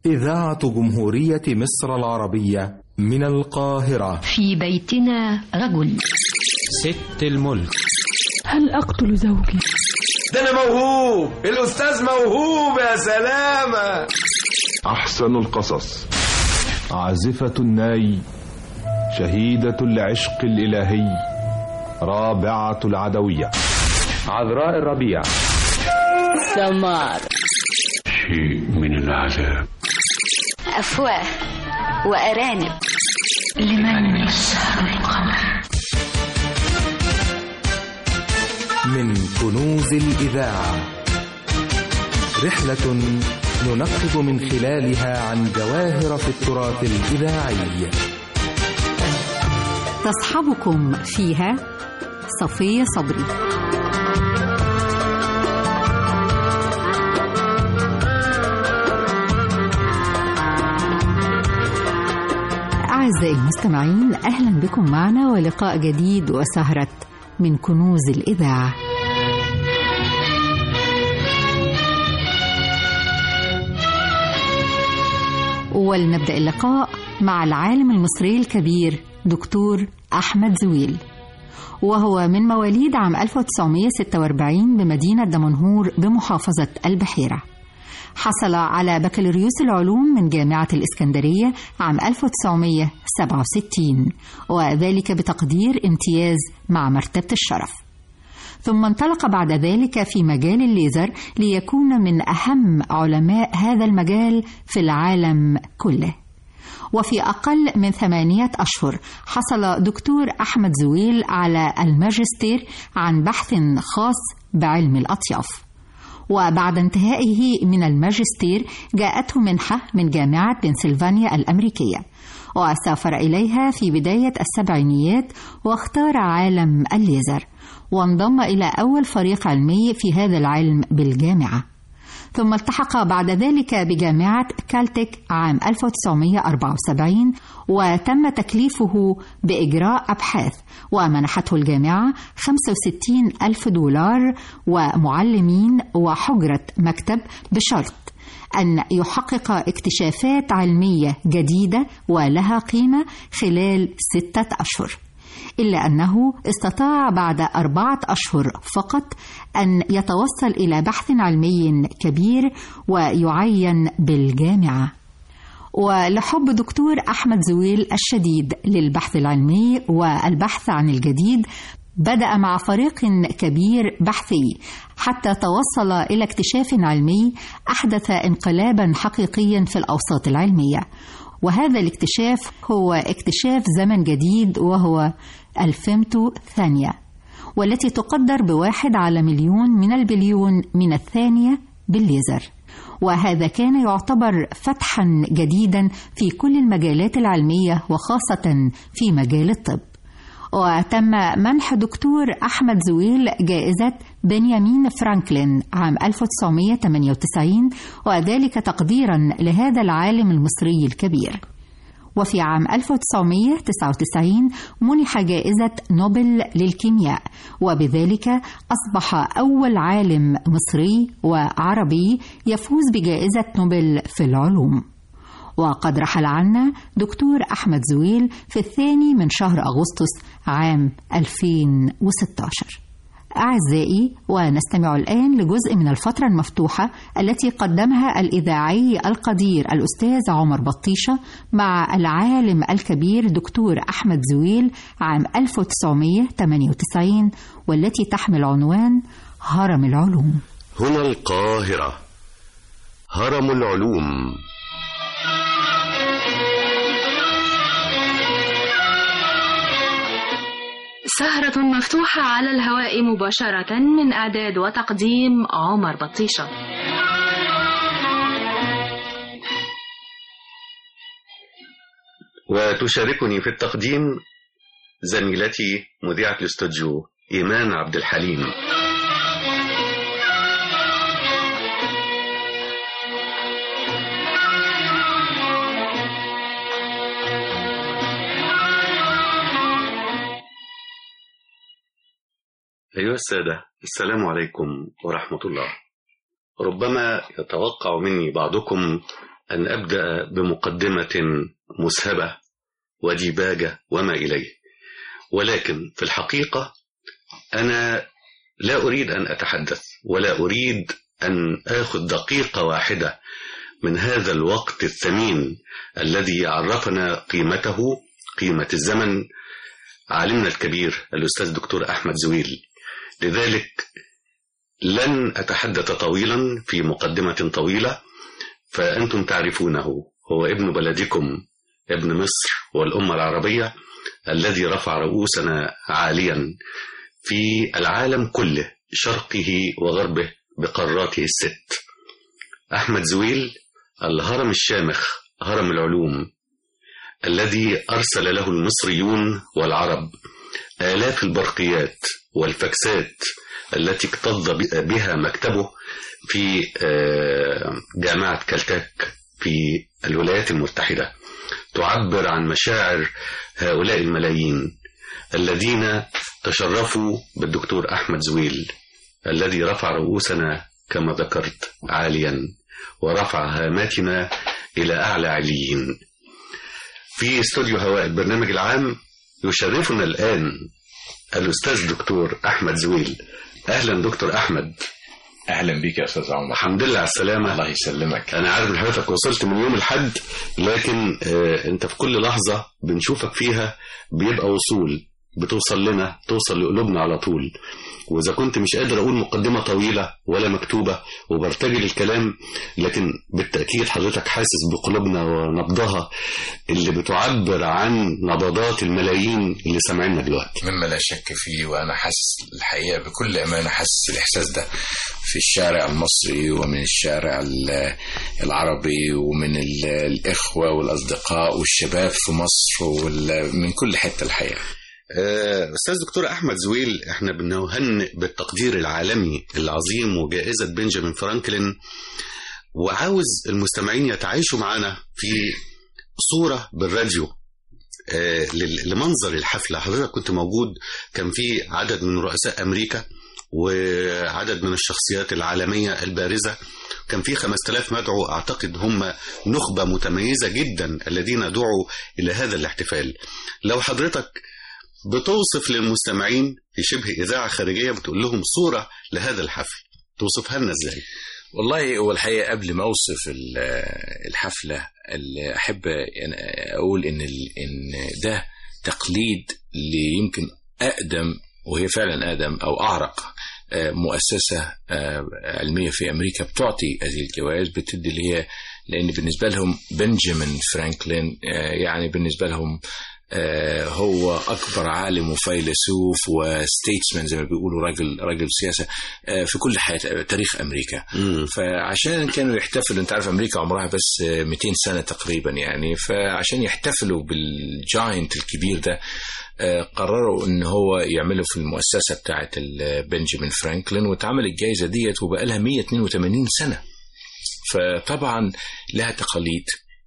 إذاعة جمهورية مصر العربية من القاهرة في بيتنا رجل ست الملك هل أقتل زوجي؟ ده أنا موهوب الأستاذ موهوب يا سلامة أحسن القصص عازفة الناي شهيدة العشق الإلهي رابعة العدوية عذراء الربيع سمار شيء من العذاب أفواه وأرانب لمن يسهر القمر من كنوز الإذاعة رحلة ننقب من خلالها عن جواهر في التراث الإذاعي تصحبكم فيها صفية صبري أعزائي المستمعين أهلا بكم معنا ولقاء جديد وسهرة من كنوز الإذاعة ولنبدأ اللقاء مع العالم المصري الكبير دكتور أحمد زويل وهو من مواليد عام 1946 بمدينة دمنهور بمحافظة البحيرة حصل على بكالوريوس العلوم من جامعة الإسكندرية عام 1967 وذلك بتقدير امتياز مع مرتبة الشرف ثم انطلق بعد ذلك في مجال الليزر ليكون من أهم علماء هذا المجال في العالم كله وفي أقل من ثمانية أشهر حصل دكتور أحمد زويل على الماجستير عن بحث خاص بعلم الأطياف وبعد انتهائه من الماجستير جاءته منحة من جامعة بنسلفانيا الأمريكية وسافر إليها في بداية السبعينيات واختار عالم الليزر وانضم إلى أول فريق علمي في هذا العلم بالجامعة ثم التحق بعد ذلك بجامعة كالتك عام 1974 وتم تكليفه بإجراء أبحاث ومنحته الجامعة 65 ألف دولار ومعلمين وحجرة مكتب بشرط أن يحقق اكتشافات علمية جديدة ولها قيمة خلال ستة أشهر إلا أنه استطاع بعد أربعة أشهر فقط أن يتوصل إلى بحث علمي كبير ويعين بالجامعة ولحب دكتور أحمد زويل الشديد للبحث العلمي والبحث عن الجديد بدأ مع فريق كبير بحثي حتى توصل إلى اكتشاف علمي أحدث انقلابا حقيقيا في الأوساط العلمية وهذا الاكتشاف هو اكتشاف زمن جديد وهو الفيمتو ثانية والتي تقدر بواحد على مليون من البليون من الثانية بالليزر وهذا كان يعتبر فتحا جديدا في كل المجالات العلمية وخاصة في مجال الطب وتم منح دكتور أحمد زويل جائزة بنيامين فرانكلين عام 1998 وذلك تقديرا لهذا العالم المصري الكبير وفي عام 1999 منح جائزة نوبل للكيمياء وبذلك أصبح أول عالم مصري وعربي يفوز بجائزة نوبل في العلوم وقد رحل عنا دكتور أحمد زويل في الثاني من شهر أغسطس عام 2016 أعزائي ونستمع الآن لجزء من الفترة المفتوحة التي قدمها الإذاعي القدير الأستاذ عمر بطيشة مع العالم الكبير دكتور أحمد زويل عام 1998 والتي تحمل عنوان هرم العلوم هنا القاهرة هرم العلوم سهرة مفتوحة على الهواء مباشرة من إعداد وتقديم عمر بطيشة وتشاركني في التقديم زميلتي مذيعة الاستوديو إيمان عبد الحليم أيها السادة السلام عليكم ورحمة الله ربما يتوقع مني بعضكم أن أبدأ بمقدمة مسهبة وديباجة وما إليه ولكن في الحقيقة أنا لا أريد أن أتحدث ولا أريد أن آخذ دقيقة واحدة من هذا الوقت الثمين الذي عرفنا قيمته قيمة الزمن عالمنا الكبير الأستاذ دكتور أحمد زويل لذلك لن أتحدث طويلا في مقدمة طويلة فأنتم تعرفونه هو ابن بلدكم ابن مصر والأمة العربية الذي رفع رؤوسنا عاليا في العالم كله شرقه وغربه بقاراته الست أحمد زويل الهرم الشامخ هرم العلوم الذي أرسل له المصريون والعرب آلاف البرقيات والفكسات التي اكتظ بها مكتبه في جامعة كالتاك في الولايات المتحدة تعبر عن مشاعر هؤلاء الملايين الذين تشرفوا بالدكتور أحمد زويل الذي رفع رؤوسنا كما ذكرت عاليا ورفع هاماتنا إلى أعلى عليين في استوديو هواء البرنامج العام يشرفنا الآن الأستاذ دكتور أحمد زويل أهلا دكتور أحمد اهلا بيك يا استاذ عمر الحمد لله على السلامه الله يسلمك انا عارف ان حضرتك وصلت من يوم الحد لكن آه انت في كل لحظه بنشوفك فيها بيبقى وصول بتوصل لنا توصل لقلوبنا على طول واذا كنت مش قادر اقول مقدمه طويله ولا مكتوبه وبرتجل الكلام لكن بالتاكيد حضرتك حاسس بقلوبنا ونبضها اللي بتعبر عن نبضات الملايين اللي سامعيننا دلوقتي مما لا شك فيه وانا حاسس الحقيقه بكل امانه حاسس الاحساس ده في الشارع المصري ومن الشارع العربي ومن الاخوه والاصدقاء والشباب في مصر ومن كل حته الحقيقه أستاذ دكتور أحمد زويل احنا بنهنئ بالتقدير العالمي العظيم وجائزة بنجامين فرانكلين وعاوز المستمعين يتعايشوا معنا في صورة بالراديو لمنظر الحفلة حضرتك كنت موجود كان في عدد من رؤساء أمريكا وعدد من الشخصيات العالمية البارزة كان في 5000 مدعو أعتقد هم نخبة متميزة جدا الذين دعوا إلى هذا الاحتفال لو حضرتك بتوصف للمستمعين في شبه إذاعة خارجية بتقول لهم صورة لهذا الحفل توصفها لنا إزاي؟ والله هو الحقيقة قبل ما أوصف الحفلة اللي أحب أقول إن إن ده تقليد ليمكن أقدم وهي فعلا أقدم أو أعرق مؤسسة علمية في أمريكا بتعطي هذه الجوائز بتدي اللي هي لأن بالنسبة لهم بنجامين فرانكلين يعني بالنسبة لهم هو اكبر عالم وفيلسوف وستيتسمان زي ما بيقولوا راجل راجل سياسه في كل حياه تاريخ امريكا مم. فعشان كانوا يحتفلوا انت عارف امريكا عمرها بس 200 سنه تقريبا يعني فعشان يحتفلوا بالجاينت الكبير ده قرروا ان هو يعملوا في المؤسسه بتاعه بنجامين فرانكلين واتعمل الجائزه ديت وبقى لها 182 سنه فطبعا لها تقاليد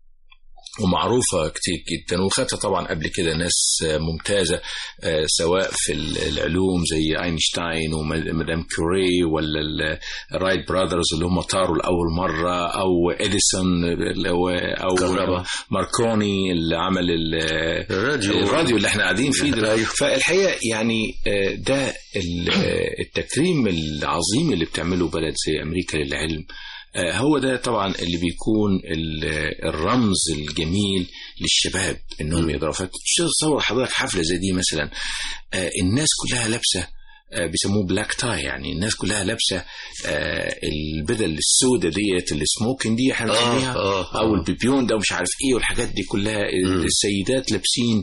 ومعروفة كتير جدا وخدتها طبعا قبل كده ناس ممتازة سواء في العلوم زي اينشتاين ومدام كوري ولا الرايت براذرز اللي هم طاروا لأول مرة أو إديسون أو كهرباء. ماركوني اللي عمل الراديو الراديو اللي احنا قاعدين فيه دلوقتي فالحقيقة يعني ده التكريم العظيم اللي بتعمله بلد زي أمريكا للعلم هو ده طبعا اللي بيكون الرمز الجميل للشباب انهم يقدروا تصور حضرتك حفله زي دي مثلا الناس كلها لابسه بيسموه بلاك تاي يعني الناس كلها لابسه البدل السوداء ديت السموكن دي احنا بنسميها آه آه او البيبيون ده ومش عارف ايه والحاجات دي كلها السيدات لابسين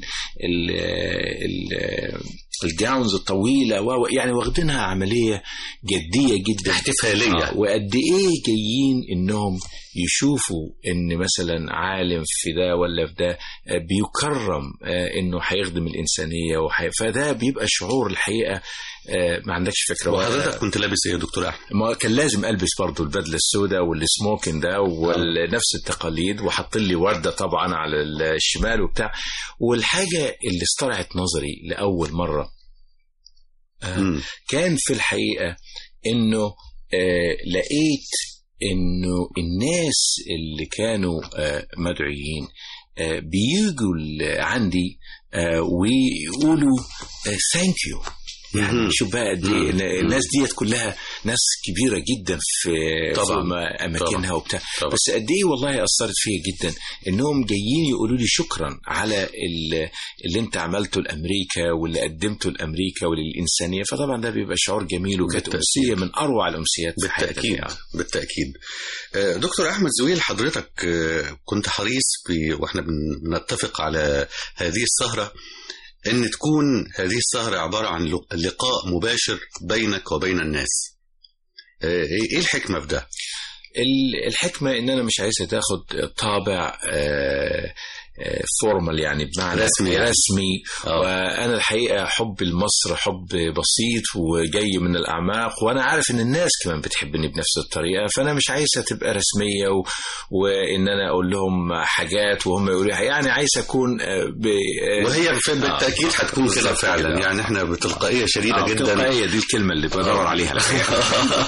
الجاونز الطويله و يعني واخدينها عمليه جديه جدا احتفاليه آه وقد ايه جايين انهم يشوفوا ان مثلا عالم في ده ولا في ده بيكرم انه هيخدم الانسانيه وحي... فده بيبقى شعور الحقيقه ما عندكش فكره وحضرتك كنت لابس ايه يا دكتور احمد؟ ما كان لازم البس برضه البدله السوداء والسموكن ده ونفس التقاليد وحط لي ورده طبعا على الشمال وبتاع والحاجه اللي استرعت نظري لاول مره آه كان في الحقيقه انه آه لقيت انه الناس اللي كانوا آه، مدعيين آه، بيجوا ال- عندي آه، ويقولوا ثانك يو يعني شوف بقى قد ايه إن الناس ديت كلها ناس كبيره جدا في طبعاً. في م- اماكنها طبعاً. وبتاع طبعاً. بس قد ايه والله اثرت فيا جدا انهم جايين يقولوا لي شكرا على ال- اللي انت عملته لامريكا واللي قدمته لامريكا وللانسانيه فطبعا ده بيبقى شعور جميل وكانت بالتأكيد. امسيه من اروع الامسيات في حياتي بالتأكيد يعني. بالتأكيد آه، دكتور أحمد زويل حضرتك آه، كنت حريص ب- وإحنا بن- بنتفق على هذه السهرة أن تكون هذه السهرة عبارة عن لق- لقاء مباشر بينك وبين الناس آه، إيه الحكمة في ده؟ ال- الحكمة إن أنا مش عايزها تاخد طابع فورمال يعني بمعنى رسمي يعني. رسمي آه. وأنا الحقيقة حب لمصر حب بسيط وجاي من الأعماق وأنا عارف إن الناس كمان بتحبني بنفس الطريقة فأنا مش عايزها تبقى رسمية و... وإن أنا أقول لهم حاجات وهم يقولوا لي يعني عايز أكون آه، ب... آه، وهي في- بالتأكيد آه، هتكون كده بالظبط فعلا كده. يعني إحنا بتلقائية شديدة آه، جدا تلقائية دي الكلمة اللي بدور عليها الحقيقة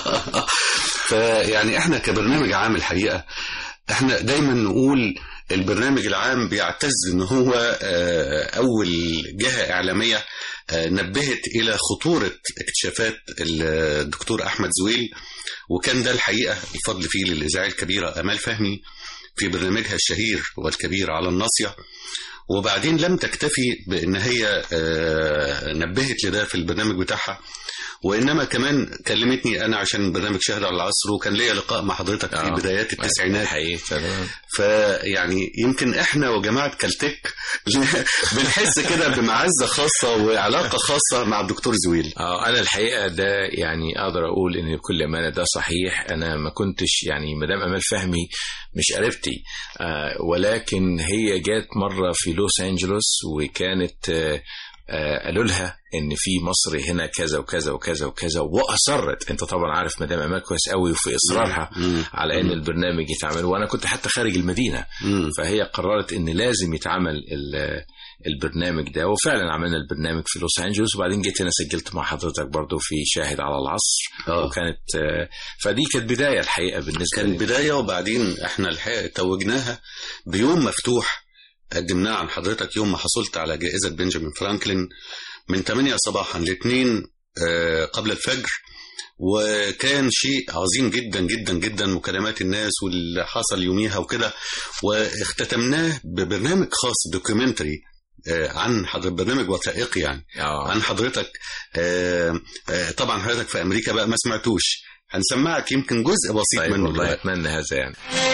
فيعني احنا كبرنامج عام الحقيقه احنا دايما نقول البرنامج العام بيعتز ان هو آه، اول جهه اعلاميه آه، نبهت الى خطوره اكتشافات الدكتور احمد زويل وكان ده الحقيقه الفضل فيه للاذاعيه الكبيره امال فهمي في برنامجها الشهير والكبير على الناصيه وبعدين لم تكتفي بان هي آه، نبهت لده في البرنامج بتاعها وانما كمان كلمتني انا عشان برنامج شهر على العصر وكان ليا لقاء مع حضرتك في آه. بدايات التسعينات حقيقي تمام فيعني يمكن احنا وجماعه كالتك بنحس كده بمعزه خاصه وعلاقه خاصه مع الدكتور زويل اه انا الحقيقه ده يعني اقدر اقول ان بكل امانه ده صحيح انا ما كنتش يعني مدام امال فهمي مش قريبتي آه ولكن هي جات مره في لوس انجلوس وكانت آه آه قالوا لها ان في مصر هنا كذا وكذا وكذا وكذا واصرت انت طبعا عارف مدام امال كويس قوي في اصرارها مم. على ان البرنامج يتعمل وانا كنت حتى خارج المدينه مم. فهي قررت ان لازم يتعمل ال- البرنامج ده وفعلا عملنا البرنامج في لوس انجلوس وبعدين جيت هنا سجلت مع حضرتك برضو في شاهد على العصر آه. وكانت آه، فدي كانت بدايه الحقيقه بالنسبه كان لي بدايه وبعدين احنا الحقيقه توجناها بيوم مفتوح قدمناه عن حضرتك يوم ما حصلت على جائزه بنجامين فرانكلين من 8 صباحا ل 2 آه، قبل الفجر وكان شيء عظيم جدا جدا جدا مكالمات الناس واللي حصل يوميها وكده واختتمناه ببرنامج خاص دوكيومنتري عن حضرتك برنامج وثائقي يعني آه. عن حضرتك آه، آه، طبعا حضرتك في امريكا بقى ما سمعتوش هنسمعك يمكن جزء بسيط طيب منه والله دلوقتي. اتمنى هذا يعني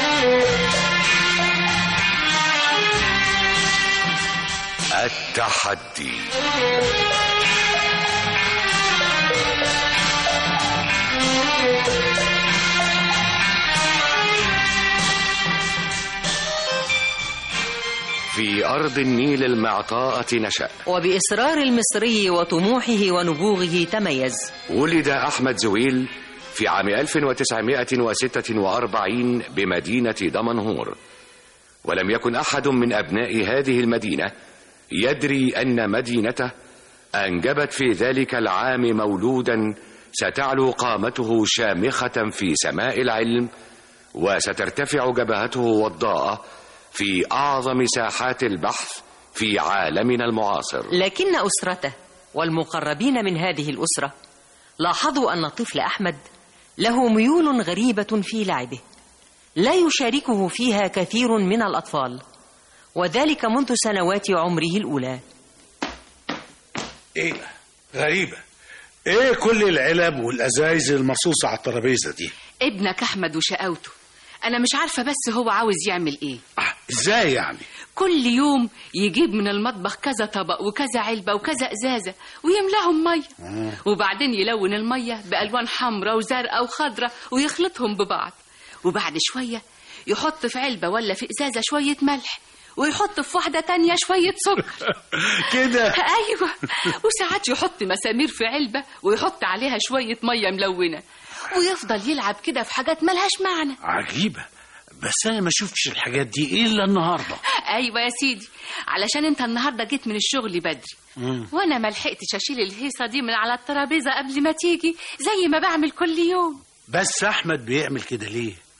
التحدي في أرض النيل المعطاءة نشأ وبإصرار المصري وطموحه ونبوغه تميز ولد أحمد زويل في عام 1946 بمدينة دمنهور ولم يكن أحد من أبناء هذه المدينة يدري أن مدينته أنجبت في ذلك العام مولودا ستعلو قامته شامخة في سماء العلم وسترتفع جبهته وضاءة في أعظم ساحات البحث في عالمنا المعاصر لكن أسرته والمقربين من هذه الأسرة لاحظوا أن الطفل أحمد له ميول غريبة في لعبه لا يشاركه فيها كثير من الأطفال وذلك منذ سنوات عمره الأولى ايه ده؟ غريبة ايه كل العلب والازايز المرصوصة على الترابيزة دي ابنك احمد وشقاوته انا مش عارفه بس هو عاوز يعمل ايه ازاي يعني كل يوم يجيب من المطبخ كذا طبق وكذا علبه وكذا ازازه ويملاهم ميه وبعدين يلون الميه بالوان حمراء وزرقاء وخضراء ويخلطهم ببعض وبعد شويه يحط في علبه ولا في ازازه شويه ملح ويحط في واحده تانية شويه سكر كده ايوه وساعات يحط مسامير في علبه ويحط عليها شويه ميه ملونه ويفضل يلعب كده في حاجات ملهاش معنى عجيبة بس انا ما شفتش الحاجات دي الا النهاردة ايوه يا سيدي علشان انت النهارده جيت من الشغل بدري مم. وانا ما لحقتش اشيل الهيصه دي من على الترابيزه قبل ما تيجي زي ما بعمل كل يوم بس احمد بيعمل كده ليه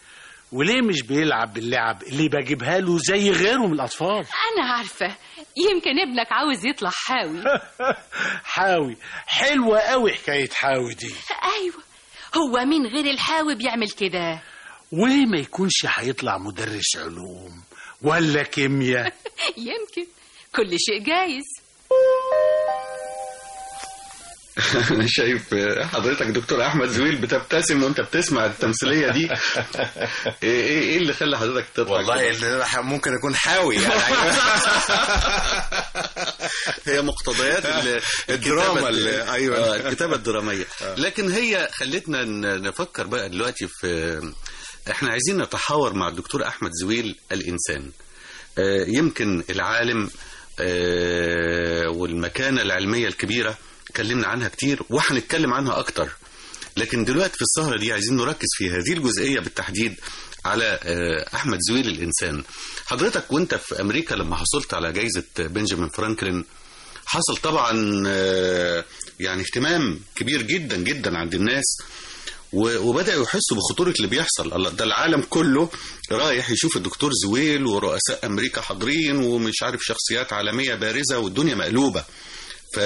وليه مش بيلعب باللعب اللي بجيبها له زي غيره من الأطفال أنا عارفة يمكن ابنك عاوز يطلع حاوي حاوي حلوة قوي حكاية حاوي دي أيوة هو مين غير الحاوي بيعمل كده وليه ما يكونش هيطلع مدرس علوم ولا كيمياء يمكن كل شيء جايز انا شايف حضرتك دكتور احمد زويل بتبتسم وانت بتسمع التمثيليه دي ايه ايه إيه اللي خلى حضرتك تضحك والله اللي أنا ممكن اكون حاوي يعني هي مقتضيات ال- الدراما الكتابة- اللي- أيوة. آه، الكتابه الدراميه لكن هي خلتنا ن- نفكر بقى دلوقتي في احنا عايزين نتحاور مع الدكتور احمد زويل الانسان آه، يمكن العالم آه، والمكانه العلميه الكبيره اتكلمنا عنها كتير وهنتكلم عنها اكتر لكن دلوقتي في السهرة دي عايزين نركز في هذه الجزئية بالتحديد على آه، أحمد زويل الإنسان حضرتك وانت في أمريكا لما حصلت على جايزة بنجامين فرانكلين حصل طبعا آه، يعني اهتمام كبير جدا جدا عند الناس و- وبدأوا يحسوا بخطورة اللي بيحصل الله ده العالم كله رايح يشوف الدكتور زويل ورؤساء أمريكا حاضرين ومش عارف شخصيات عالمية بارزة والدنيا مقلوبة ف...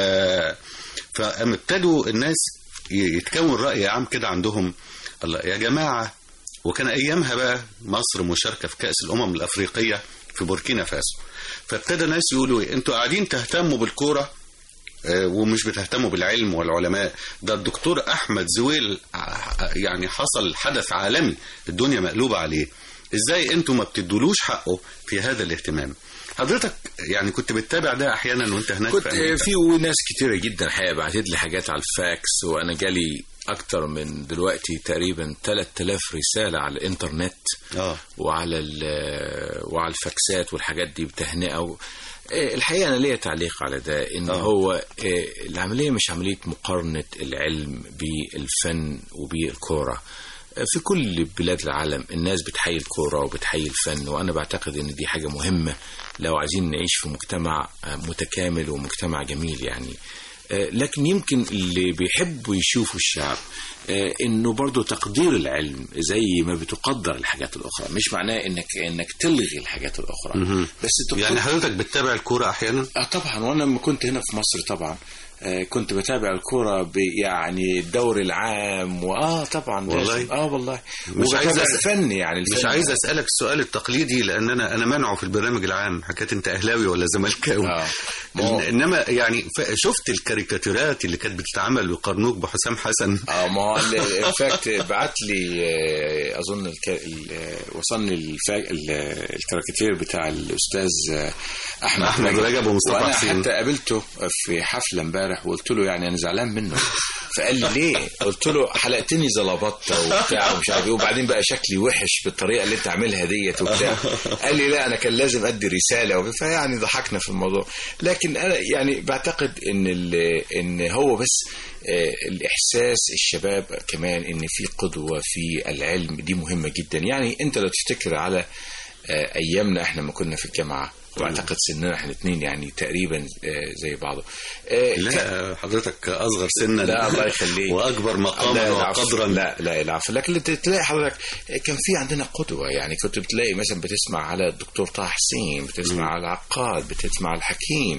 فابتدوا الناس ي- يتكون رأي عام كده عندهم الله يا جماعة وكان أيامها بقى مصر مشاركة في كأس الأمم الأفريقية في بوركينا فاسو فابتدى ناس يقولوا إيه، انتوا قاعدين تهتموا بالكورة آه، ومش بتهتموا بالعلم والعلماء ده الدكتور أحمد زويل ع- يعني حصل حدث عالمي الدنيا مقلوبة عليه ازاي انتوا ما بتدولوش حقه في هذا الاهتمام حضرتك يعني كنت بتتابع ده احيانا وانت هناك كنت في أمريكا. في ناس كتيرة جدا حقيقة بعتت لي حاجات على الفاكس وانا جالي اكتر من دلوقتي تقريبا 3000 رسالة على الانترنت اه وعلى ال- وعلى الفاكسات والحاجات دي بتهنئة و... آه، الحقيقة أنا ليا تعليق على ده إن آه. هو آه، العملية مش عملية مقارنة العلم بالفن وبالكورة آه، في كل بلاد العالم الناس بتحيي الكورة وبتحيي الفن وأنا بعتقد إن دي حاجة مهمة لو عايزين نعيش في مجتمع آه، متكامل ومجتمع جميل يعني آه، لكن يمكن اللي بيحبوا يشوفوا الشعب آه، انه برضو تقدير العلم زي ما بتقدر الحاجات الاخرى مش معناه انك انك تلغي الحاجات الاخرى مهم. بس الدكتور يعني حضرتك بتتابع الكورة احيانا اه طبعا وانا لما كنت هنا في مصر طبعا آه كنت بتابع الكرة ب- يعني الدوري العام واه طبعا والله؟ لازم. اه والله مش عايز وبتابع أس- الفن يعني مش الفن عايز اسالك السؤال التقليدي لان انا انا منعه في البرنامج العام حكايه انت اهلاوي ولا زملكاوي آه. إن- انما يعني ف- شفت الكاريكاتيرات اللي كانت بتتعمل ويقارنوك بحسام حسن اه ما هو الفاكت بعت لي آه، اظن الك... ال- آه، وصلني الفا... ال- الكاريكاتير بتاع الاستاذ آه، احمد أحمد رجب ومصطفى وانا حسين. حتى قابلته في حفله امبارح وقلت له يعني انا زعلان منه فقال لي ليه؟ قلت له حلقتني زلبطه وبتاع ومش عارف ايه وبعدين بقى شكلي وحش بالطريقه اللي انت عاملها ديت وبتاع قال لي لا انا كان لازم ادي رساله وب- فيعني ضحكنا في الموضوع لكن انا يعني بعتقد ان ال- ان هو بس آه، الاحساس الشباب كمان ان في قدوه في العلم دي مهمه جدا يعني انت لو تفتكر على آه، ايامنا احنا ما كنا في الجامعه واعتقد سننا احنا الاثنين يعني تقريبا آه، زي بعضه آه، لا حضرتك اصغر سنا لا الله يخليك واكبر مقاما لا العفو. وقدرا لا لا العفو لكن اللي تلاقي حضرتك كان في عندنا قدوه يعني كنت بتلاقي مثلا بتسمع على الدكتور طه حسين بتسمع على العقاد بتسمع على الحكيم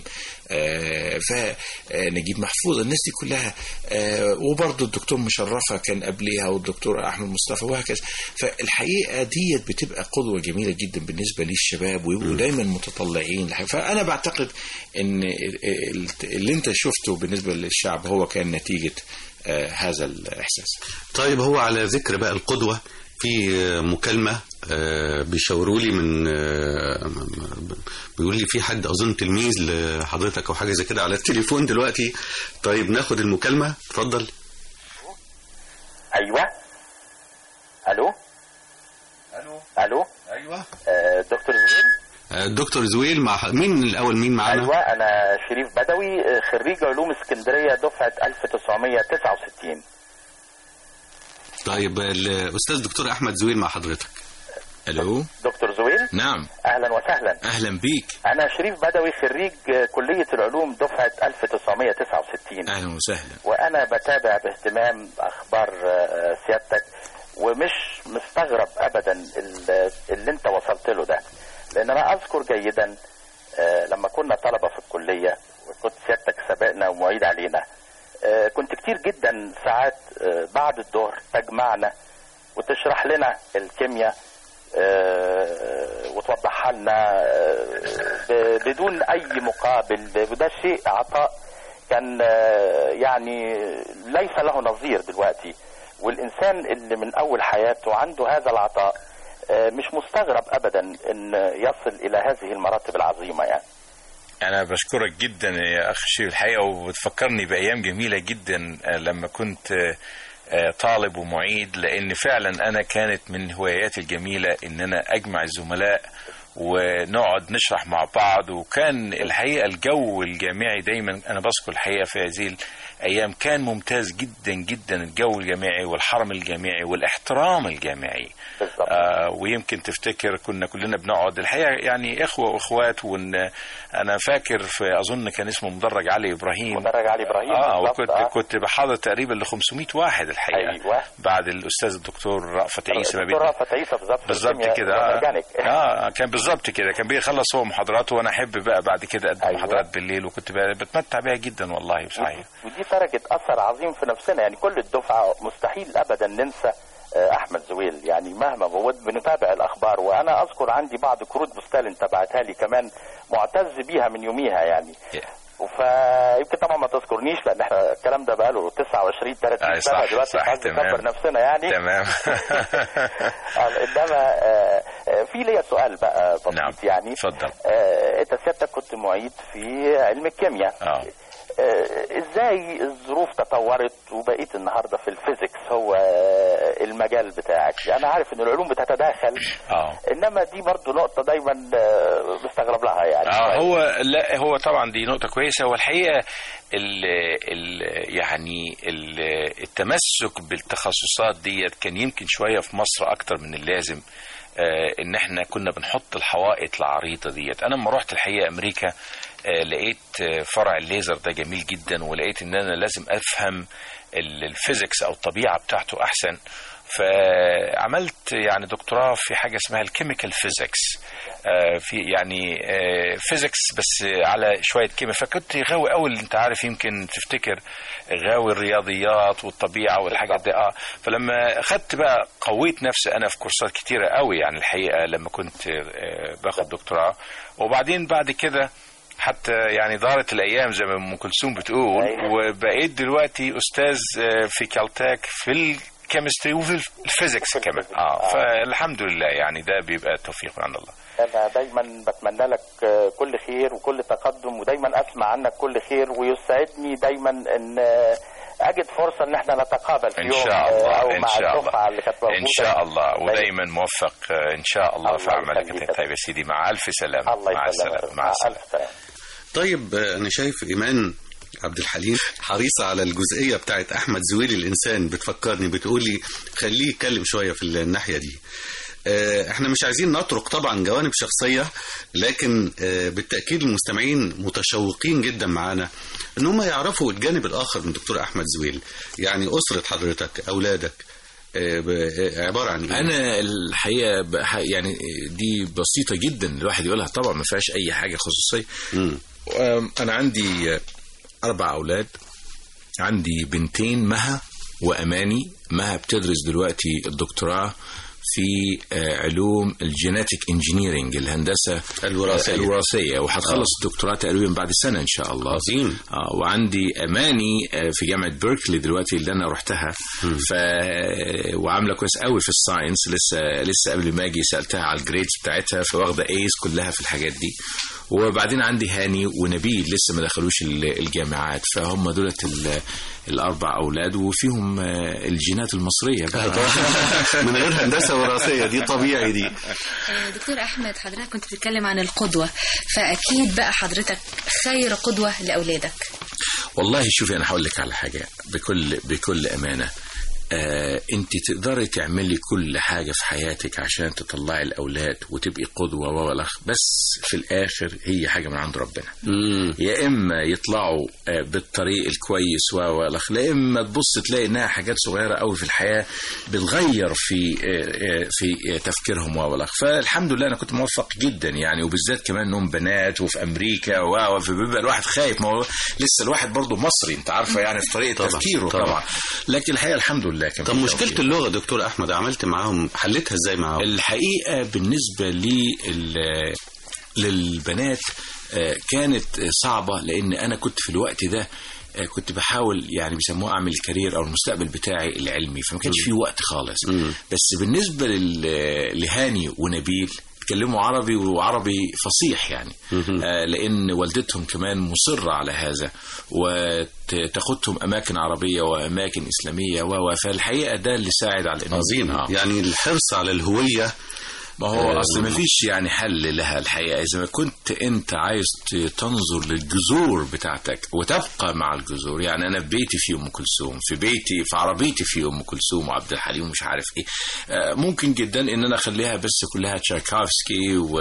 آه فنجيب محفوظ الناس دي كلها آه وبرضه الدكتور مشرفه كان قبليها والدكتور احمد مصطفى وهكذا فالحقيقه ديت بتبقى قدوه جميله جدا بالنسبه للشباب ويبقوا دايما متطلعين لحاجة. فانا بعتقد ان ال- ال- اللي انت شفته بالنسبه للشعب هو كان نتيجه آه هذا الاحساس طيب هو على ذكر بقى القدوة في مكالمة آه، بيشاوروا لي من آه، بيقول لي في حد أظن تلميذ لحضرتك أو حاجة زي كده على التليفون دلوقتي طيب ناخد المكالمة اتفضل ايوه الو الو الو ايوه آه دكتور زويل آه، الدكتور زويل مع مين الأول مين معانا ايوه انا شريف بدوي آه، خريج علوم اسكندريه دفعه 1969 طيب الأستاذ دكتور أحمد زويل مع حضرتك الو دكتور زويل نعم اهلا وسهلا اهلا بيك انا شريف بدوي خريج آه، كليه العلوم دفعه 1969 اهلا وسهلا وانا بتابع باهتمام اخبار آه، سيادتك ومش مستغرب ابدا ال- اللي انت وصلت له ده لان انا اذكر جيدا آه، لما كنا طلبه في الكليه وكنت سيادتك سبقنا ومعيد علينا آه، كنت كتير جدا ساعات آه، بعد الظهر تجمعنا وتشرح لنا الكيمياء آه، وتوضحها لنا آه، ب- بدون اي مقابل وده شيء عطاء كان آه، يعني ليس له نظير دلوقتي والانسان اللي من اول حياته عنده هذا العطاء آه، مش مستغرب ابدا ان يصل الى هذه المراتب العظيمه يعني أنا بشكرك جدا يا أخ شير الحقيقة وبتفكرني بأيام جميلة جدا آه، لما كنت آه، آه، طالب ومعيد لأن فعلا أنا كانت من هواياتي الجميلة إن أنا أجمع الزملاء ونقعد نشرح مع بعض وكان الحقيقة الجو الجامعي دايما أنا بذكر الحقيقة في هذه الأيام كان ممتاز جدا جدا الجو الجامعي والحرم الجامعي والاحترام الجامعي آه ويمكن تفتكر كنا كلنا بنقعد الحقيقة يعني إخوة وإخوات وإن أنا فاكر في أظن كان اسمه مدرج علي إبراهيم مدرج علي ابراهيم اه بالظبط، وكنت آه. كنت بحاضر تقريبا ل 500 واحد الحقيقه أيوة. بعد الاستاذ الدكتور رأفت عيسى ما الدكتور بيدي رأفت عيسى بالظبط في بالظبط الكيمياء كده اه, الأورجانيك. آه كان بالظبط كده كان بيخلص هو محاضراته وانا احب بقى بعد كده اقدم أيوة. محاضرات بالليل وكنت بقى بتمتع بيها جدا والله صحيح ودي تركت اثر عظيم في نفسنا يعني كل الدفعه مستحيل ابدا ننسى آه، احمد زويل يعني مهما هو بنتابع الاخبار وانا اذكر عندي بعض كروت بوستال انت بعتها لي كمان معتز بيها من يوميها يعني فيمكن طبعا ما تذكرنيش لان احنا الكلام ده بقاله 29 30 أي سنه صح، دلوقتي صح، مش عايز تمام. نكبر نفسنا يعني تمام آه، انما آه، آه، في ليا سؤال بقى بسيط نعم. يعني اتفضل آه، انت سيادتك كنت معيد في علم الكيمياء اه آه، ازاي الظروف تطورت وبقيت النهارده في الفيزيكس هو آه، المجال بتاعك انا عارف ان العلوم بتتداخل اه انما دي برضو نقطه دايما آه، بستغرب لها يعني اه هو لا هو طبعا دي نقطة كويسة والحقيقة ال ال يعني ال التمسك بالتخصصات ديت كان يمكن شوية في مصر أكتر من اللازم آه ان احنا كنا بنحط الحوائط العريضة ديت انا لما رحت الحقيقة امريكا آه لقيت آه فرع الليزر ده جميل جدا ولقيت ان انا لازم افهم ال- الفيزيكس او الطبيعة بتاعته احسن فعملت يعني دكتوراه في حاجة اسمها الكيميكال فيزيكس في يعني فيزيكس بس على شوية كيمياء فكنت غاوي قوي انت عارف يمكن تفتكر غاوي الرياضيات والطبيعة والحاجات دي اه فلما خدت بقى قويت نفسي انا في كورسات كتيرة قوي يعني الحقيقة لما كنت آه، باخد دكتوراه وبعدين بعد كده حتى يعني دارت الايام زي ما ام كلثوم بتقول وبقيت دلوقتي استاذ آه، في كالتاك في الكيمستري وفي الفيزيكس كمان اه فالحمد لله يعني ده بيبقى توفيق من عند الله انا دايما بتمنى لك آه، كل خير وكل تقدم ودايما اسمع عنك كل خير ويسعدني دايما ان آه، اجد فرصه ان احنا نتقابل في ان يوم شاء آه، الله او ان مع شاء الدفعه الله اللي كانت موجوده ان شاء الله ودايما موفق آه، ان شاء الله في عملك طيب يا سيدي مع الف سلامه الله مع يسلمك. السلامه مع مع السلامه الف سلامه طيب آه، انا شايف ايمان عبد الحليم حريصة على الجزئية بتاعت أحمد زويل الإنسان بتفكرني بتقولي خليه يتكلم شوية في الناحية دي آه، احنا مش عايزين نترك طبعا جوانب شخصية لكن آه، بالتأكيد المستمعين متشوقين جدا معانا ان هم يعرفوا الجانب الآخر من دكتور أحمد زويل يعني أسرة حضرتك أولادك آه، ب- آه، عبارة عن إيه؟ انا الحقيقه بح- يعني دي بسيطه جدا الواحد يقولها طبعا ما فيهاش اي حاجه خصوصيه أم، انا عندي اربع اولاد عندي بنتين مها واماني مها بتدرس دلوقتي الدكتوراه في آه، علوم الجينيتيك انجينيرنج الهندسه الوراثية. آه، الوراثيه وهتخلص الدكتوراه تقريبا بعد سنه ان شاء الله عظيم آه وعندي اماني آه في جامعه بيركلي دلوقتي اللي انا رحتها ف وعامله كويس قوي في الساينس لسه لسه قبل ما اجي سالتها على الجريدز بتاعتها فواخده ايز كلها في الحاجات دي وبعدين عندي هاني ونبيل لسه ما دخلوش ال- الجامعات فهم دولت ال- الاربع اولاد وفيهم آه، الجينات المصريه بقى. من غير هندسة وراثية دي طبيعي دي آه، دكتور احمد حضرتك كنت بتتكلم عن القدوه فاكيد بقى حضرتك خير قدوه لاولادك والله شوفي انا هقول لك على حاجه بكل بكل امانه آه انت تقدري تعملي كل حاجة في حياتك عشان تطلعي الأولاد وتبقي قدوة والأخ بس في الآخر هي حاجة من عند ربنا مم. يا إما يطلعوا آه بالطريق الكويس والأخ لا إما تبص تلاقي إنها حاجات صغيرة قوي في الحياة بتغير في آه آه في آه تفكيرهم والأخ فالحمد لله أنا كنت موفق جدا يعني وبالذات كمان إنهم بنات وفي أمريكا و- فبيبقى الواحد خايف ما هو لسه الواحد برضه مصري أنت عارفة يعني في طريقة طبعاً، تفكيره طبعاً. طبعا لكن الحقيقة الحمد لله كان طب في مشكلة توفيق. اللغة دكتور أحمد عملت معاهم حلتها إزاي معاهم الحقيقة بالنسبة لل للبنات آه، كانت آه، صعبة لأن أنا كنت في الوقت ده آه، كنت بحاول يعني بيسموها أعمل الكارير أو المستقبل بتاعي العلمي فما كانش في وقت خالص بس بالنسبة لل- لهاني ونبيل بيتكلموا عربي وعربي فصيح يعني آه لان والدتهم كمان مصره على هذا وتاخدهم اماكن عربيه واماكن اسلاميه و فالحقيقه ده اللي ساعد على انه عظيم آه. يعني الحرص على الهوية ما هو آه، اصل ما فيش يعني حل لها الحقيقه اذا ما كنت انت عايز ت- تنظر للجذور بتاعتك وتبقى مع الجذور يعني انا في بيتي في ام كلثوم في بيتي في عربيتي في ام كلثوم وعبد الحليم ومش عارف ايه آه، ممكن جدا ان انا اخليها بس كلها تشايكوفسكي و...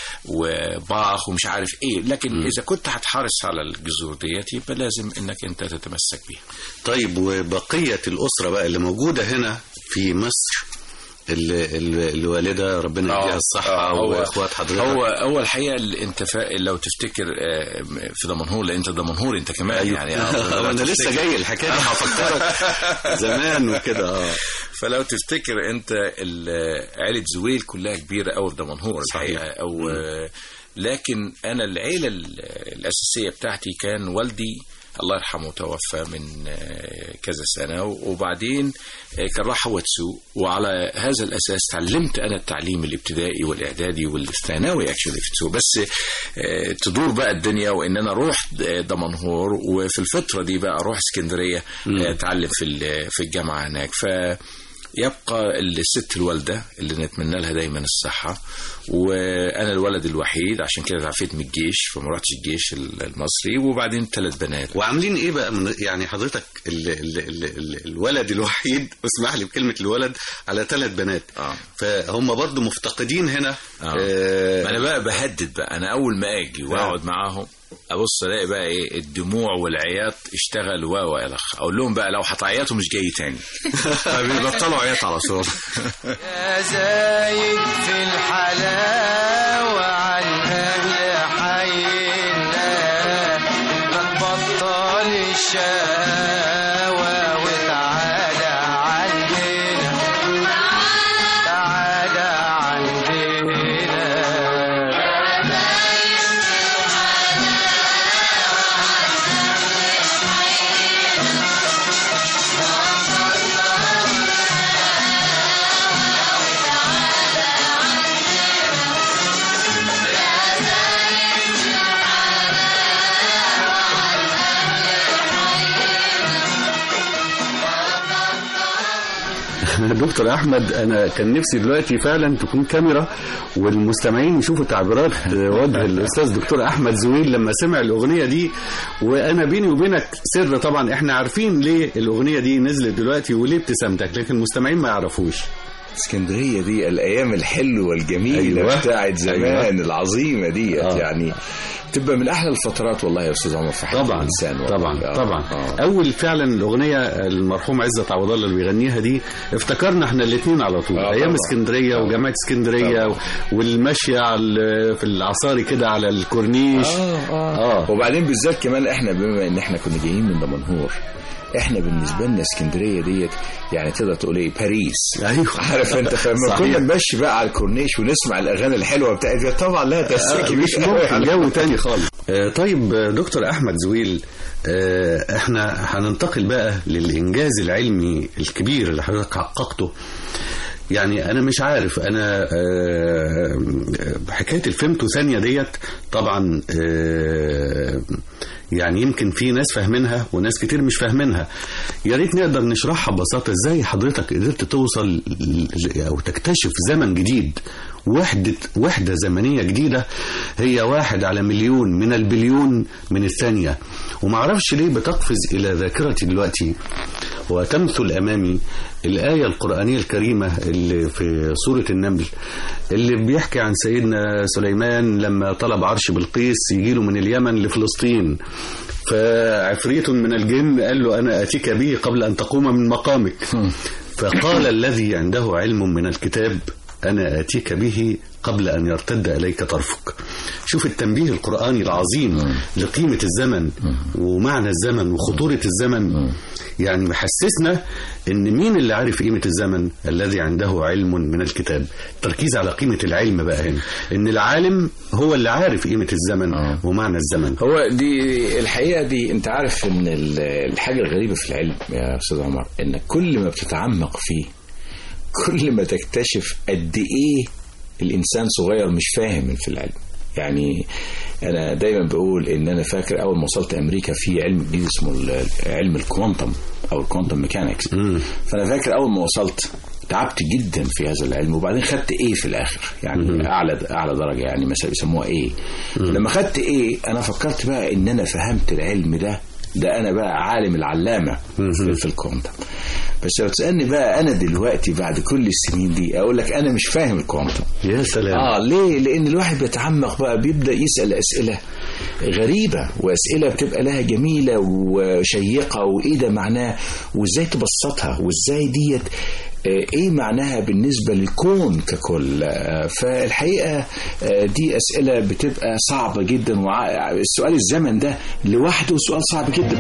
وباخ ومش عارف ايه لكن اذا كنت هتحرص على الجذور ديت يبقى لازم انك انت تتمسك بيها طيب وبقية الأسرة بقى اللي موجودة هنا في مصر ال- ال- الوالدة ربنا يديها الصحة هو وإخوات حضرتك هو هو الحقيقه انت لو تفتكر آه، في دمنهور لان انت دمنهور انت كمان أيوة. يعني آه، لو أنا لسه تفتكر- جاي الحكاية دي هفكرك زمان وكده اه فلو تفتكر انت ال- عيله زويل كلها كبيره قوي في دمنهور الحقيقه او آه، لكن انا العيله ال- الاساسيه بتاعتي كان والدي الله يرحمه توفى من آه، كذا سنة وبعدين آه، كان راح هو تسوق وعلى هذا الأساس تعلمت أنا التعليم الابتدائي والإعدادي والثانوي اكشلي في تسوق بس آه، تدور بقى الدنيا وإن أنا أروح دمنهور وفي الفترة دي بقى أروح اسكندرية آه، أتعلم في ال- في الجامعة هناك ف يبقى الست الوالدة اللي نتمنى لها دايما الصحة وأنا الولد الوحيد عشان كده تعفيت من الجيش فما رحتش الجيش المصري وبعدين ثلاث بنات وعاملين ايه بقى من يعني حضرتك ال ال ال ال الولد الوحيد اسمح لي بكلمة الولد على ثلاث بنات آه. فهم برضو مفتقدين هنا آه. آه. ما أنا بقى بهدد بقى أنا أول ما أجي وأقعد معاهم ابص الاقي بقى ايه الدموع والعياط اشتغل و و الى آخره. اقول لهم بقى لو هتعيطوا مش جاي تاني فبيبطلوا عياط على طول يا زايد في الحلاوة عن أهل حينا ما تبطل الشقاوة وتعالى عندنا تعالى عندنا دكتور احمد انا كان نفسي دلوقتي فعلا تكون كاميرا والمستمعين يشوفوا تعبيرات وجه الاستاذ دكتور احمد زويل لما سمع الاغنيه دي وانا بيني وبينك سر طبعا احنا عارفين ليه الاغنيه دي نزلت دلوقتي وليه ابتسامتك لكن المستمعين ما يعرفوش اسكندريه دي الايام الحلوه الجميله أيوة. أيوة. بتاعت زمان أيوة. أيوة. العظيمه ديت آه. آه. يعني تبقى من احلى الفترات والله يا استاذ عمر في حياه طبعا الانسان والله. طبعا آه. طبعا آه. اول فعلا الاغنيه المرحوم عزت عوض الله اللي بيغنيها دي افتكرنا احنا الاثنين على طول آه ايام طبعا. اسكندريه وجامعه اسكندريه و- والماشيه على في العصاري كده على الكورنيش آه, آه. وبعدين بالذات كمان احنا بما ان احنا كنا جايين من دمنهور احنا بالنسبه لنا اسكندريه ديت يعني تقدر تقول ايه باريس ايوه عارف انت فلما صحيح. كنا نمشي بقى على الكورنيش ونسمع الاغاني الحلوه بتاعتها طبعا لها تاثير آه، كبير مش قوي ممكن على- جو تاني خالص آه، طيب آه، دكتور احمد زويل آه، احنا هننتقل بقى للانجاز العلمي الكبير اللي حضرتك حققته يعني انا مش عارف انا آه، حكايه الفيمتو ثانيه ديت طبعا آه، يعني يمكن في ناس فاهمينها وناس كتير مش فاهمينها يا ريت نقدر نشرحها ببساطه ازاي حضرتك قدرت توصل ل- او تكتشف زمن جديد وحدة وحدة زمنية جديدة هي واحد على مليون من البليون من الثانية ومعرفش ليه بتقفز إلى ذاكرتي دلوقتي وتمثل أمامي الآية القرآنية الكريمة اللي في سورة النمل اللي بيحكي عن سيدنا سليمان لما طلب عرش بلقيس يجيله من اليمن لفلسطين فعفريت من الجن قال له أنا أتيك به قبل أن تقوم من مقامك فقال الذي عنده علم من الكتاب أنا آتيك به قبل أن يرتد إليك طرفك شوف التنبيه القرآني العظيم لقيمة الزمن ومعنى الزمن وخطورة الزمن يعني محسسنا ان مين اللي عارف قيمة الزمن الذي عنده علم من الكتاب التركيز على قيمة العلم بقى هنا ان العالم هو اللي عارف قيمة الزمن ومعنى الزمن هو دي الحقيقة دي انت عارف ان ال- الحاجة الغريبة في العلم يا استاذ عمر ان كل ما بتتعمق فيه كل ما تكتشف قد ايه الانسان صغير مش فاهم في العلم يعني انا دايما بقول ان انا فاكر اول ما وصلت امريكا في علم جديد اسمه ال- علم الكوانتم او الكوانتم ميكانكس فانا فاكر اول ما وصلت تعبت جدا في هذا العلم وبعدين خدت ايه في الاخر يعني اعلى اعلى درجه يعني مثلا بيسموها ايه لما خدت ايه انا فكرت بقى ان انا فهمت العلم ده ده انا بقى عالم العلامه في, في الكوانتم بس لو تسالني بقى انا دلوقتي بعد كل السنين دي اقول لك انا مش فاهم الكوانتم يا سلام اه ليه لان الواحد بيتعمق بقى بيبدا يسال اسئله غريبه واسئله بتبقى لها جميله وشيقه وايه ده معناه وازاي تبسطها وازاي ديت آه، ايه معناها بالنسبه للكون ككل آه، فالحقيقه آه، دي اسئله بتبقى صعبه جدا والسؤال الزمن ده لوحده سؤال صعب جدا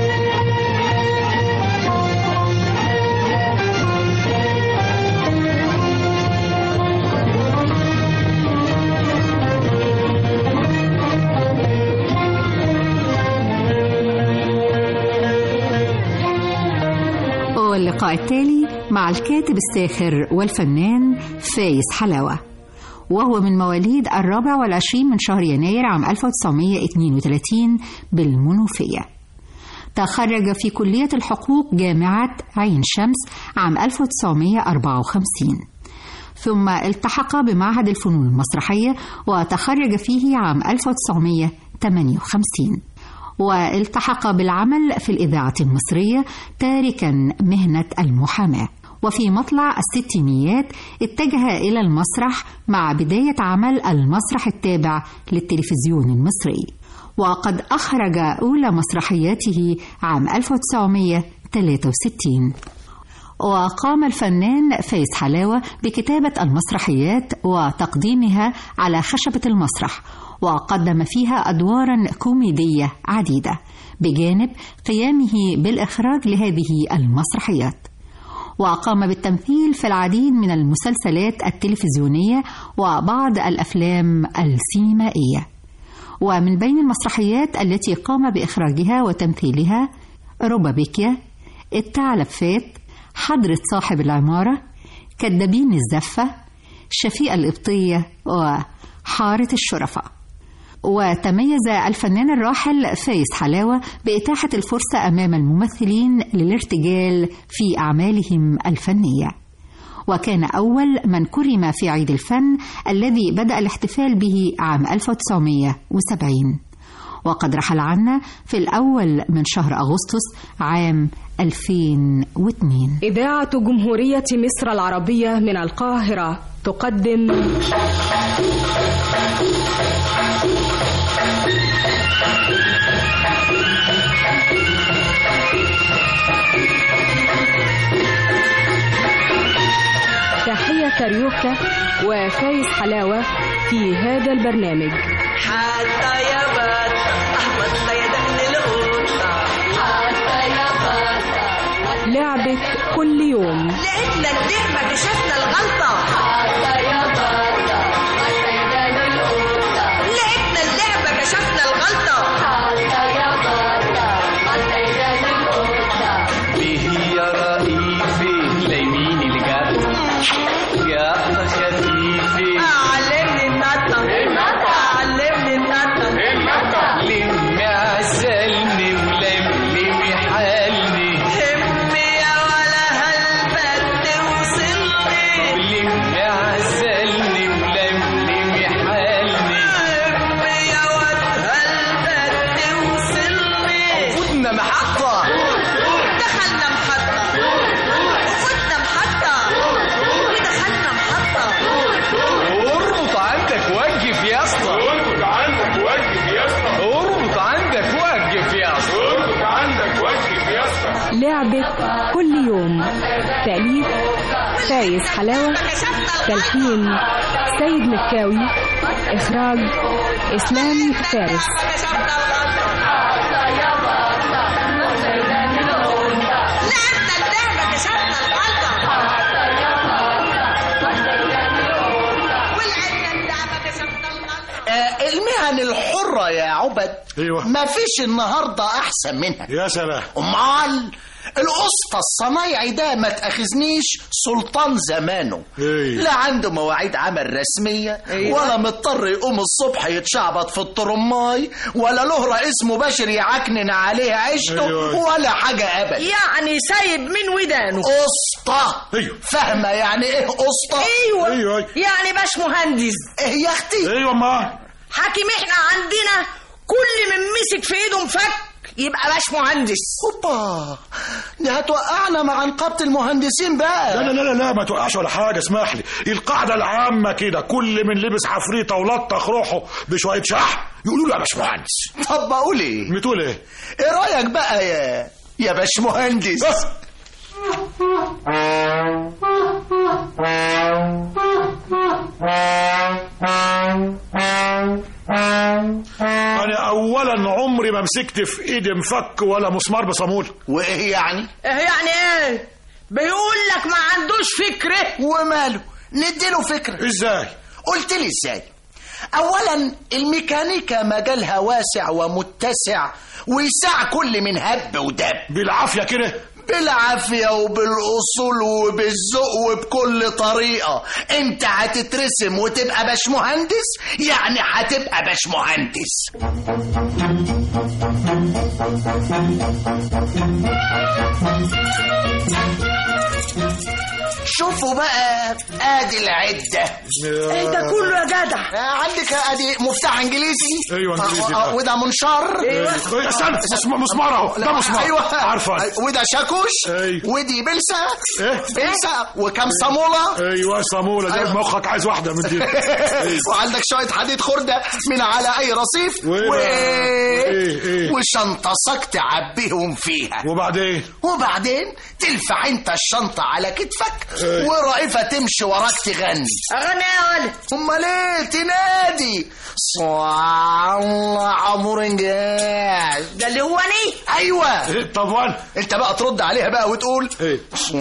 واللقاء التالي مع الكاتب الساخر والفنان فايز حلاوة وهو من مواليد الرابع والعشرين من شهر يناير عام 1932 بالمنوفية تخرج في كلية الحقوق جامعة عين شمس عام 1954 ثم التحق بمعهد الفنون المسرحية وتخرج فيه عام 1958 والتحق بالعمل في الإذاعة المصرية تاركا مهنة المحاماة وفي مطلع الستينيات اتجه إلى المسرح مع بداية عمل المسرح التابع للتلفزيون المصري وقد أخرج أولى مسرحياته عام 1963 وقام الفنان فايز حلاوة بكتابة المسرحيات وتقديمها على خشبة المسرح وقدم فيها أدوارا كوميدية عديدة بجانب قيامه بالإخراج لهذه المسرحيات وقام بالتمثيل في العديد من المسلسلات التلفزيونية وبعض الأفلام السينمائية ومن بين المسرحيات التي قام بإخراجها وتمثيلها ربابيكيا الثعلب فات حضرة صاحب العمارة كدابين الزفة شفيقة القبطية وحارة الشرفاء وتميز الفنان الراحل فايز حلاوة بإتاحة الفرصة أمام الممثلين للارتجال في أعمالهم الفنية وكان أول من كرم في عيد الفن الذي بدأ الاحتفال به عام 1970 وقد رحل عنا في الأول من شهر أغسطس عام 2002 إذاعة جمهورية مصر العربية من القاهرة تقدم تحية كاريوكا وفايز حلاوة في هذا البرنامج حتى يا بات أحمد لا يدهن القطة حتى يا بات لعبة كل يوم لقيتنا الدقمة كشفنا الغلطة حتى يا بات لقيتنا اللعبة كشفنا الغلطة حتى يا بات ليه يا رئيفي ليمين الجد يا خفيفي علمني النطة علمني النطة لم عسلني ولملمي حالني همي يا ولا هالبد وصلني لم عسلني لعبة كل يوم تأليف فايز حلاوة تلحين سيد مكاوي إخراج إسلام فارس آه، المهن الحرة يا عبد ايوه ما فيش النهاردة أحسن منها يا سلام أمال القسط الصنايعي ده ما تأخذنيش سلطان زمانه إيه. لا عنده مواعيد عمل رسمية أيوة. ولا مضطر يقوم الصبح يتشعبط في الطرماي ولا له رئيس مباشر يعكنن عليه عيشته أيوة. ولا حاجة أبدا يعني سايب من ودانه قسطة ايوه فاهمة يعني ايه قسطة ايوه أيوة. يعني باش مهندس ايه يا اختي ايوه ما حاكم احنا عندنا كل من مسك في ايده مفك يبقى باش مهندس اوبا دي هتوقعنا مع نقابة المهندسين بقى لا لا لا لا ما توقعش ولا حاجه اسمح لي القاعده العامه كده كل من لبس حفريته ولطخ روحه بشويه شحم يقولوا له يا باشمهندس طب بقول ايه بتقول ايه ايه رايك بقى يا يا باش مهندس انا اولا عمري ما مسكت في ايدي مفك ولا مسمار بصامول وايه يعني ايه يعني ايه بيقول لك ما عندوش فكره وماله نديله فكره ازاي قلت لي ازاي اولا الميكانيكا مجالها واسع ومتسع ويسع كل من هب ودب بالعافيه كده بالعافية وبالأصول وبالذوق وبكل طريقة انت هتترسم وتبقى باش مهندس يعني هتبقى باش مهندس شوفوا بقى ادي العدة ايه ده كله يا جدع عندك ادي مفتاح انجليزي ايوه انجليزي آه، آه، وده منشار ايوه استنى مسمار- مسمار اهو ده مسمار ايوه عارفه وده شاكوش ايوه ودي بلسه ايه بلسه وكم صاموله ايوه صاموله جايب أيوة. مخك عايز واحده من دي وعندك شويه حديد خرده من على اي رصيف وإيه و... بقى؟ إيه إيه؟ وشنطسك تعبيهم فيها وبعدين وبعدين تلفع انت الشنطه على كتفك إيه. ورائفه تمشي وراك تغني اغني يا ولد امال ايه تنادي صلى عمر انجاز ده اللي هو ني ايوه إيه طب وانا انت بقى ترد عليها بقى وتقول ايه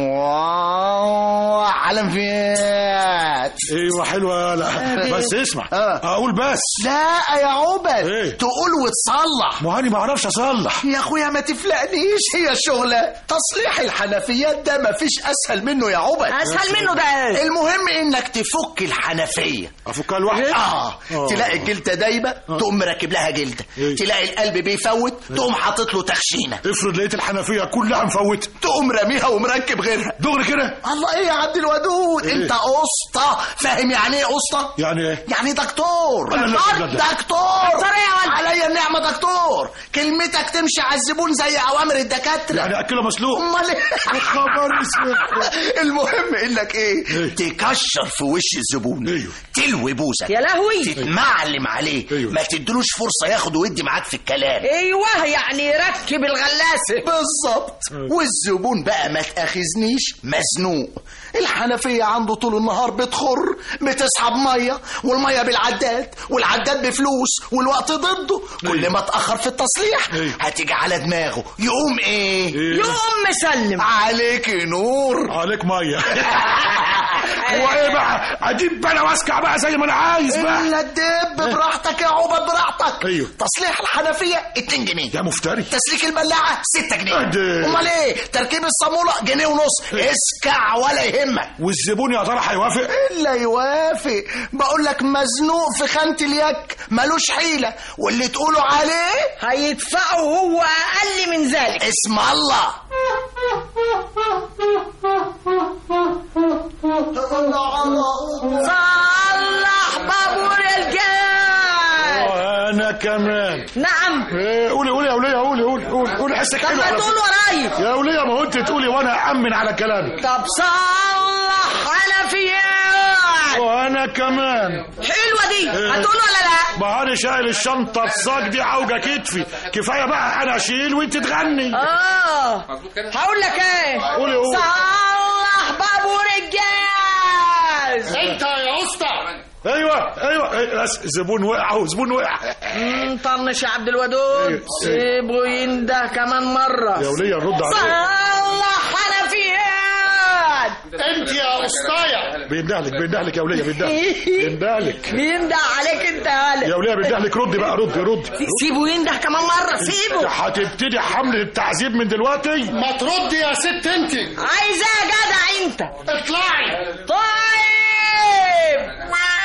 صلى علم فيات ايوه حلوه لا بس اسمع آه. اقول بس لا يا عبد إيه؟ تقول وتصلح ما هاني ما اعرفش اصلح يا اخويا ما تفلقنيش هي شغلة تصليح الحنفيات ده ما فيش اسهل منه يا عبد اسهل منه ده ايه المهم انك تفك الحنفية افكها لوحدي اه آه. تلاقي الجلدة دايبة تقوم مركب لها جلدة إيه. تلاقي القلب بيفوت تقوم حاطط له تخشينة افرض لقيت الحنفيه كلها مفوته تقوم راميها ومركب غيرها دغري كده الله ايه يا عبد الودود إيه؟ انت قسطة فاهم يعني ايه قسطة يعني ايه يعني دكتور لا، لا، لا، لا، لا. دكتور دكتور إيه يا ولد؟ عليا النعمة دكتور كلمتك تمشي على الزبون زي اوامر الدكاترة يعني اكله مسلوق امال ايه خبر اسود المهم انك ايه إيه؟ تكشر في وش الزبون ايوه تلوي بوزك يا لهوي تتمعلم عليه أيوه. ما تدلوش فرصة ياخد ويدي معاك في الكلام ايوه يعني ركب الغلاسه بالظبط والزبون بقى ما تاخذنيش مزنوق الحنفية عنده طول النهار بتخر بتسحب مية والمية بالعداد والعداد بفلوس والوقت ضده كل ما تأخر في التصليح أيوه. هتيجي على دماغه يقوم ايه إيه؟ يقوم مسلم عليك نور عليك ميه هو ايه بقى اجيب انا واسكع بقى زي ما انا عايز بقى الا تدب براحتك يا عبد براحتك أيوه. تصليح الحنفية 2 جنيه يا مفتري تسليك البلاعة 6 جنيه أدي. امال ايه تركيب الصامولة جنيه ونص اسكع ولا يهمك والزبون يا ترى هيوافق الا يوافق بقول لك مزنوق في خانة اليك ملوش حيلة واللي تقولوا عليه هيدفعه هو اقل من ذلك اسم الله صلح بابور الجاي وانا كمان نعم إيه، قولي قولي يا وليه قولي قولي قولي قولي حسك طب حلو ما على تقول فكرة. وراي يا وليه ما هو انت تقولي وانا امن على كلامك طب صلح حنفيات فؤاد وانا كمان حلوه دي هتقول ولا لا ما انا شايل الشنطه الصاج دي عوجه كتفي كفايه بقى انا اشيل وانت تغني اه هقول لك ايه قولي قولي. صلح بابور الجاز انت يا اسطى ايوه ايوه إيه، بس زبون وقع وزبون وقع مم، طنش يا عبد الودود سيبه ينده كمان مره يا وليه رد عليه صلح حنفيات انت يا اسطايا بيندهلك بيندهلك يا وليه بيندهلك بيندهلك بينده عليك انت هلا يا وليه بيندهلك ردي بقى ردي ردي سيبه ينده كمان مره سيبه هتبتدي حملة التعذيب من دلوقتي ما تردي يا ست انت عايزاه يا جدع انت اطلعي طيب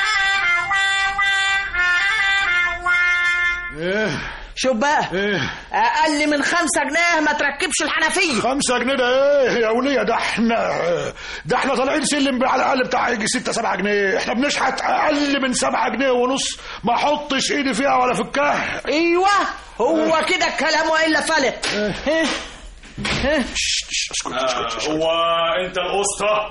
ايه شوف بقى ايه اقل من خمسة جنيه ما تركبش الحنفيه خمسة جنيه ده ايه يا وليه ده احنا ده احنا طالعين سلم على الاقل بتاع يجي ستة سبعة جنيه احنا بنشحت اقل من سبعة جنيه ونص ما احطش ايدي فيها ولا فكها ايوه هو كده الكلام والا فلت هو انت الاسطى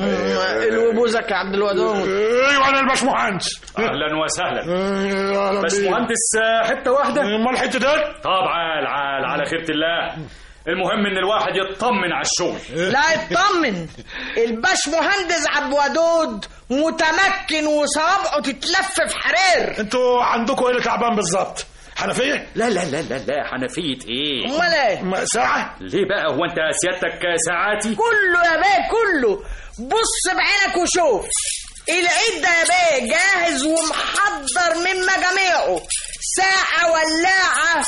الوبوزك يا عبد الودود ايوه انا الباشمهندس اهلا وسهلا اهلا بس بيك. مهندس آه، حته واحده امال حته ده طب عال عال على خيره الله المهم ان الواحد يطمن على الشغل لا اطمن الباش مهندس عبد الودود متمكن وصوابعه تتلف في حرير انتوا عندكم ايه اللي تعبان بالظبط حنفيه لا لا لا لا لا حنفيه ايه امال ايه ما- ساعه ليه بقى هو انت سيادتك ساعاتي كله يا بيه كله بص بعينك وشوف العيد ده يا بيه جاهز ومحضر من مجاميعه ساعة ولاعة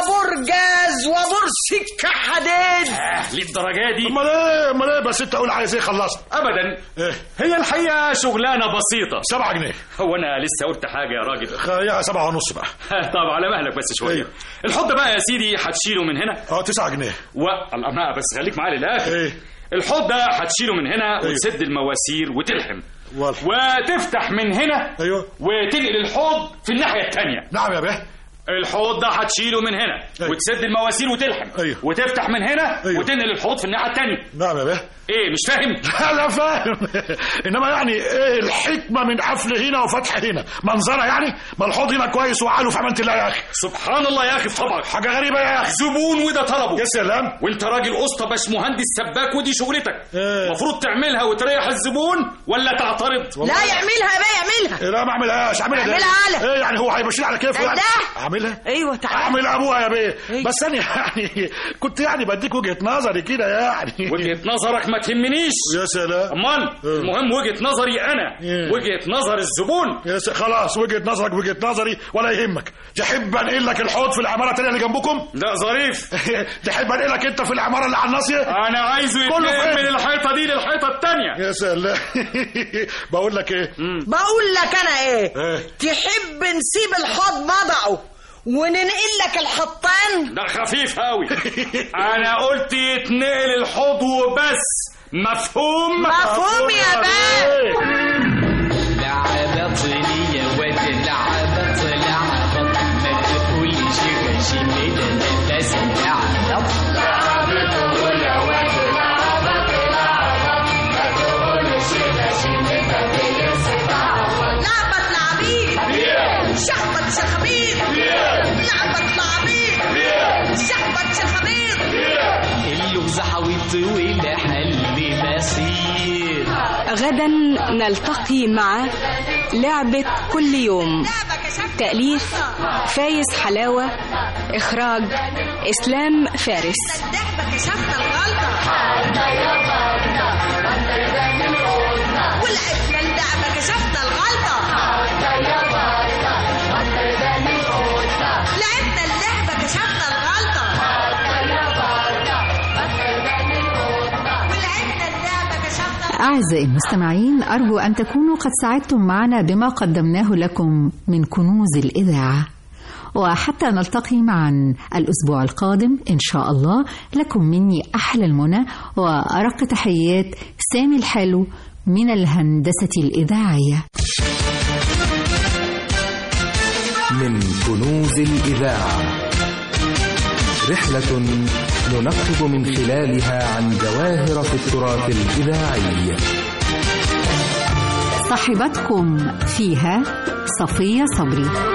وبرجاز وبرسكة حديد آه للدرجه دي امال ايه امال ايه بس انت قول عايز ايه خلصت ابدا ايه هي الحقيقه شغلانه بسيطه سبعة جنيه هو انا لسه قلت حاجه يا راجل خليها سبعة ونص بقى طب على مهلك بس شويه ايه. الحب بقى يا سيدي هتشيله من هنا اه تسعة جنيه و الله ما بس خليك معايا للاخر ايه الحوض ده هتشيله من هنا ايوه. وتسد المواسير وتلحم والله. وتفتح من هنا ايوه وتنقل الحوض في الناحيه الثانيه نعم يا بيه الحوض ده هتشيله من هنا ايوه. وتسد المواسير وتلحم ايوه. وتفتح من هنا ايوه. وتنقل الحوض في الناحيه الثانيه نعم يا بيه ايه مش فاهم لا فاهم انما يعني ايه الحكمه من قفل هنا وفتح هنا منظره يعني ما الحوض هنا كويس وعاله في امانه الله يا اخي سبحان الله يا اخي في طبعك حاجه غريبه يا اخي زبون وده طلبه يا سلام وانت راجل اسطى باش مهندس سباك ودي شغلتك ايه. المفروض تعملها وتريح الزبون ولا تعترض لا يعملها يا بيه يعملها إيه لا ما اعملهاش اعملها ده. اعملها أنا. ايه يعني هو هيمشي على كيفه يعني ده. اعملها ايوه تعالى اعمل ابوها يا بيه ايه. بس انا يعني كنت يعني بديك وجهه نظري كده يعني وجهه نظرك ما تهمنيش يا سلام امال ايه. المهم وجهه نظري انا ايه. وجهه نظر الزبون يا س... خلاص وجهه نظرك وجهه نظري ولا يهمك تحب انقل لك الحوض في العماره الثانيه اللي جنبكم لا ظريف تحب انقل لك انت في العماره اللي على الناصيه انا عايزه كله يتنقل فين؟ من الحيطه دي للحيطه الثانيه يا سلام بقول لك ايه بقول لك انا ايه ايه تحب نسيب الحوض مضعه وننقل لك الحطان ده خفيف قوي انا قلت يتنقل الحوض وبس مفهوم مفهوم يا بيه لعبة طلية ود لعبة لعبة ما تقولش غشيم ده لازم لعبة لعبة ولا ود لعبة لعبة ما تقولش غشيم ده لعبة لعبيد شخبط شخبيط لعبة لعبيد شخبط شخبيط اللغز حويط والحل بسيط غدا نلتقي مع لعبة كل يوم تأليف فايز حلاوة إخراج إسلام فارس اللعبة كشفنا الغلطة ولعبنا اللعبة كشفنا الغلطة لعبنا اللعبة كشفنا الغلطة ولعبنا اللعبة كشفنا أعزائي المستمعين أرجو أن تكونوا قد سعدتم معنا بما قدمناه لكم من كنوز الإذاعة وحتى نلتقي معا الأسبوع القادم إن شاء الله لكم مني أحلى المنى وأرق تحيات سامي الحلو من الهندسة الإذاعية من كنوز الإذاعة رحلة ننقب من خلالها عن جواهر في التراث الإذاعي صاحبتكم فيها صفية صبري